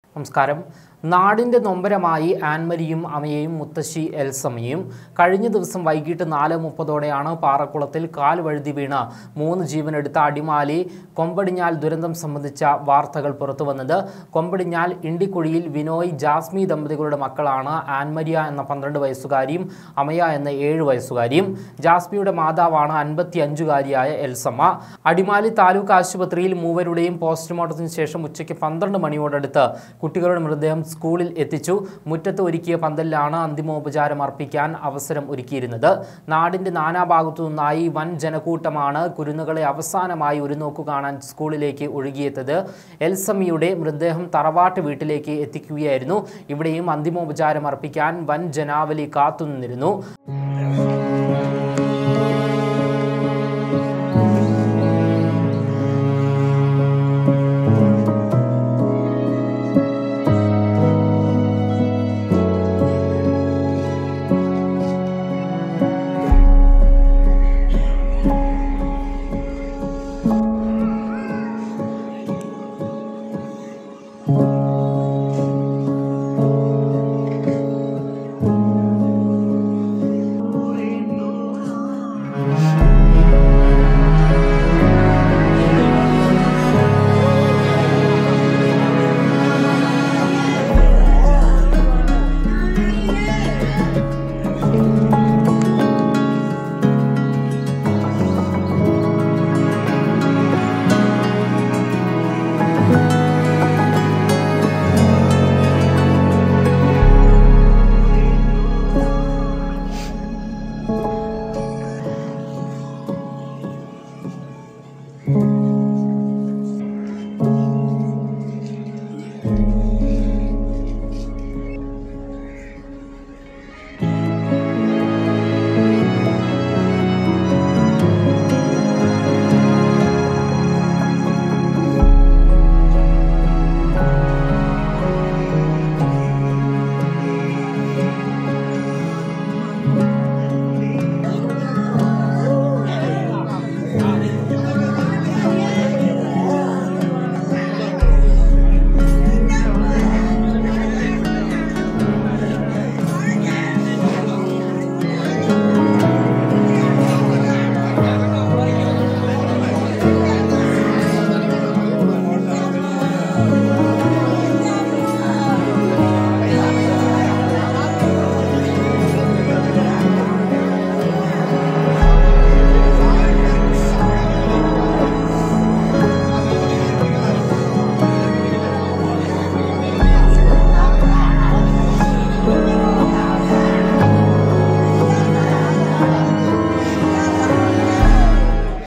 നമസ്കാരം നാടിൻ്റെ നൊമ്പരമായി ആൻമരിയും അമ്മയെയും മുത്തശ്ശി എൽസമ്മയും കഴിഞ്ഞ ദിവസം വൈകിട്ട് നാല് മുപ്പതോടെയാണ് പാറക്കുളത്തിൽ കാൽ വഴുതി വീണ് മൂന്ന് ജീവനെടുത്ത അടിമാലി കൊമ്പടിഞ്ഞാൽ ദുരന്തം സംബന്ധിച്ച വാർത്തകൾ പുറത്തു വന്നത് കൊമ്പടിഞ്ഞാൽ ഇണ്ടിക്കുഴിയിൽ വിനോയ് ജാസ്മി ദമ്പതികളുടെ മക്കളാണ് ആൻമരിയ എന്ന പന്ത്രണ്ട് വയസ്സുകാരിയും അമയ എന്ന ഏഴ് വയസ്സുകാരിയും ജാസ്മിയുടെ മാതാവാണ് അൻപത്തി അഞ്ചുകാരിയായ എൽസമ്മ അടിമാലി താലൂക്ക് ആശുപത്രിയിൽ മൂവരുടെയും പോസ്റ്റ്മോർട്ടത്തിന് ശേഷം ഉച്ചയ്ക്ക് പന്ത്രണ്ട് മണിയോടടുത്ത് കുട്ടികളുടെ മൃതദേഹം സ്കൂളിൽ എത്തിച്ചു മുറ്റത്ത് ഒരുക്കിയ പന്തലിലാണ് അന്തിമോപചാരം അർപ്പിക്കാൻ അവസരം ഒരുക്കിയിരുന്നത് നാടിന്റെ നാനാഭാഗത്തു നിന്നായി വൻ ജനക്കൂട്ടമാണ് കുരുന്നുകളെ അവസാനമായി ഒരു നോക്കു കാണാൻ സ്കൂളിലേക്ക് ഒഴുകിയെത്തത് എൽസമിയുടെ മൃതദേഹം തറവാട്ട് വീട്ടിലേക്ക് എത്തിക്കുകയായിരുന്നു ഇവിടെയും അന്തിമോപചാരം അർപ്പിക്കാൻ വൻ ജനാവലി കാത്തുനിന്നിരുന്നു